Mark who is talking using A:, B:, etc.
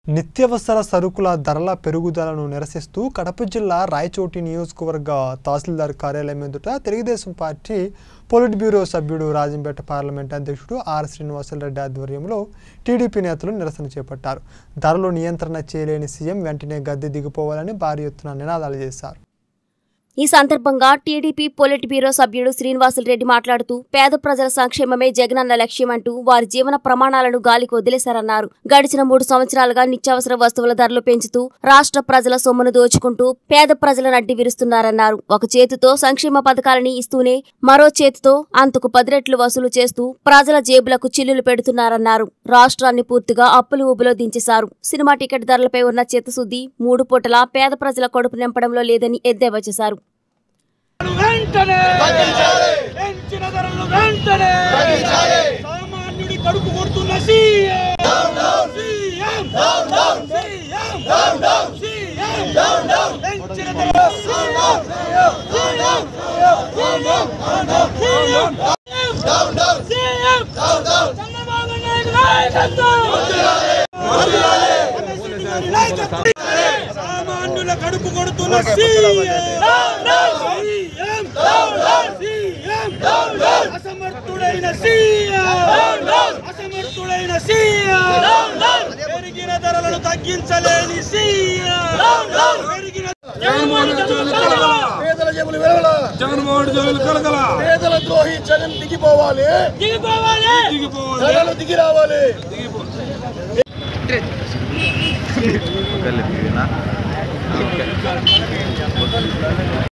A: నిత్యావసర సరుకుల ధరల పెరుగుదలను నిరసిస్తూ కడప జిల్లా రాయచోటి నియోజకవర్గ తహసీల్దార్ కార్యాలయం ఎదుట తెలుగుదేశం పార్టీ పొలిట్ బ్యూరో సభ్యుడు రాజంపేట పార్లమెంట్ అధ్యక్షుడు ఆర్ శ్రీనివాసరెడ్డి ఆధ్వర్యంలో టీడీపీ నేతలు నిరసన చేపట్టారు ధరలు నియంత్రణ చేయలేని సీఎం వెంటనే గద్దె దిగిపోవాలని భారీ ఎత్తున నినాదాలు చేశారు
B: ఈ సందర్భంగా టీడీపీ పొలిట్ బ్యూరో సభ్యుడు శ్రీనివాసులరెడ్డి మాట్లాడుతూ పేద ప్రజల సంక్షేమమే జగనన్న లక్ష్యమంటూ వారి జీవన ప్రమాణాలను గాలికి వదిలేశారన్నారు గడిచిన మూడు సంవత్సరాలుగా నిత్యావసర వస్తువుల ధరలు పెంచుతూ రాష్ట్ర ప్రజల సొమ్మును దోచుకుంటూ పేద ప్రజల నడ్డి విరుస్తున్నారన్నారు ఒక చేతితో సంక్షేమ పథకాలని ఇస్తూనే మరో చేతితో అంతకు పది రెట్లు వసూలు చేస్తూ ప్రజల జేబులకు చిల్లులు పెడుతున్నారన్నారు రాష్ట్రాన్ని పూర్తిగా అప్పులు ఊబులో దించేశారు సినిమా టికెట్ ధరలపై ఉన్న చిత్తశుద్ధి మూడు పూటలా పేద ప్రజల కడుపు నింపడంలో లేదని ఎద్దేవా చేశారు
C: వెంటనే పెంచిన ధరలు వెంటనే సామాన్యుడి కడుపు కొడుతున్న సీఎం సీఎం సీఎం సీఎం పెంచిన ధరలు CM CM CM CM Chandrababu Naidu నాయకత్వం సామాన్యుల కడుపు కొడుతున్న సీఎం సీఎం సీఎం అసమర్థుడైన సీఎం అసమర్థుడైన సీఎం పెరిగిన ధరలను తగ్గించలేని సీఎం పెరిగిన
D: పేదల జేబులు వెలవల
C: జగన్మోహన్ జగన్ కలగల
D: పేదల ద్రోహి జగన్ దిగిపోవాలి
C: దిగిపోవాలి
D: ధరలు దిగి రావాలి